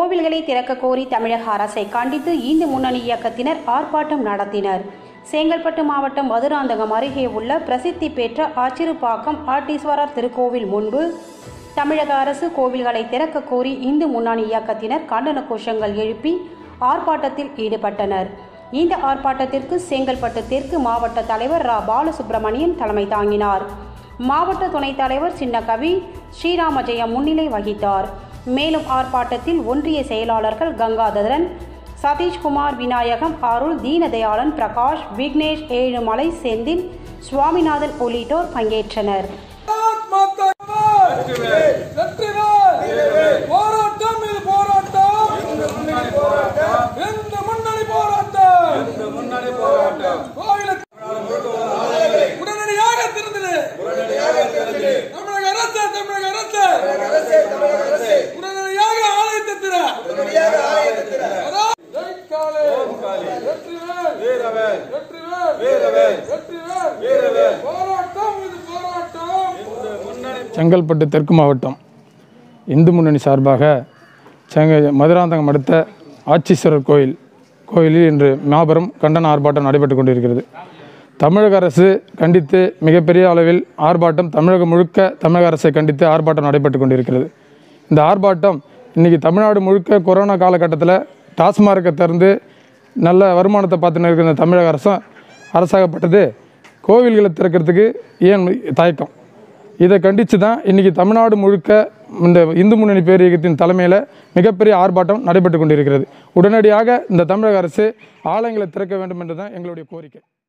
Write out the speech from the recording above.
கோவில்களை திறக்க கோரி தமிழக அரசை கண்டித்து இந்து முன்னணி இயக்கத்தினர் ஆர்ப்பாட்டம் நடத்தினர் செங்கல்பட்டு மாவட்டம் மதுராந்தகம் அருகே உள்ள பிரசித்தி பெற்ற ஆச்சிறுபாக்கம் ஆட்டீஸ்வரர் திருக்கோவில் முன்பு தமிழக அரசு கோவில்களை திறக்க கோரி இந்து முன்னணி இயக்கத்தினர் கண்டன கோஷங்கள் எழுப்பி ஆர்ப்பாட்டத்தில் ஈடுபட்டனர் இந்த ஆர்ப்பாட்டத்திற்கு செங்கல்பட்டு தெற்கு மாவட்ட தலைவர் ரா பாலசுப்ரமணியன் தலைமை தாங்கினார் மாவட்ட துணைத் தலைவர் சின்னகவி ஸ்ரீராமஜெயம் முன்னிலை வகித்தார் மேலும் ஆர்ப்பாட்டத்தில் ஒன்றிய செயலாளர்கள் கங்காதரன் சதீஷ்குமார் விநாயகம் அருள் தீனதயாளன் பிரகாஷ் விக்னேஷ் ஏழுமலை செந்தில் சுவாமிநாதன் உள்ளிட்டோர் பங்கேற்றனர் வெற்றிவேல் போராட்டம் இது போராட்டம் எந்த முன்னணி போராட்டம் கோவிலுக்கு உடனடியாக திறந்தது தமிழக அரசு தமிழக அரசு உடனடியாக ஆலயத்தை திற அதான் ஜெய்காலே. வெற்றிவேல் வெற்றிவேல் வெற்றிவேல் போராட்டம் இது போராட்டம் செங்கல்பட்டு தெற்கு மாவட்டம் இந்து முன்னணி சார்பாக செங்க மதுராந்தகம் அடுத்த ஆட்சீஸ்வரர் கோயில் கோயிலில் இன்று மாபெரும் கண்டன ஆர்ப்பாட்டம் நடைபெற்று கொண்டிருக்கிறது தமிழக அரசு கண்டித்து மிகப்பெரிய அளவில் ஆர்ப்பாட்டம் தமிழகம் முழுக்க தமிழக அரசை கண்டித்து ஆர்ப்பாட்டம் நடைபெற்று கொண்டிருக்கிறது இந்த ஆர்ப்பாட்டம் இன்றைக்கி தமிழ்நாடு முழுக்க கொரோனா காலகட்டத்தில் டாஸ்மார்க்கை திறந்து நல்ல வருமானத்தை பார்த்துன்னு இருக்கிற இந்த தமிழக அரசும் அரசாகப்பட்டது கோவில்களை திறக்கிறதுக்கு ஏன் தயக்கம் இதை கண்டித்து தான் இன்றைக்கி தமிழ்நாடு முழுக்க இந்த இந்து முன்னணி பேரியக்கத்தின் தலைமையில் மிகப்பெரிய ஆர்ப்பாட்டம் நடைபெற்று கொண்டிருக்கிறது உடனடியாக இந்த தமிழக அரசு ஆலயங்களை திறக்க வேண்டும் என்று தான் எங்களுடைய கோரிக்கை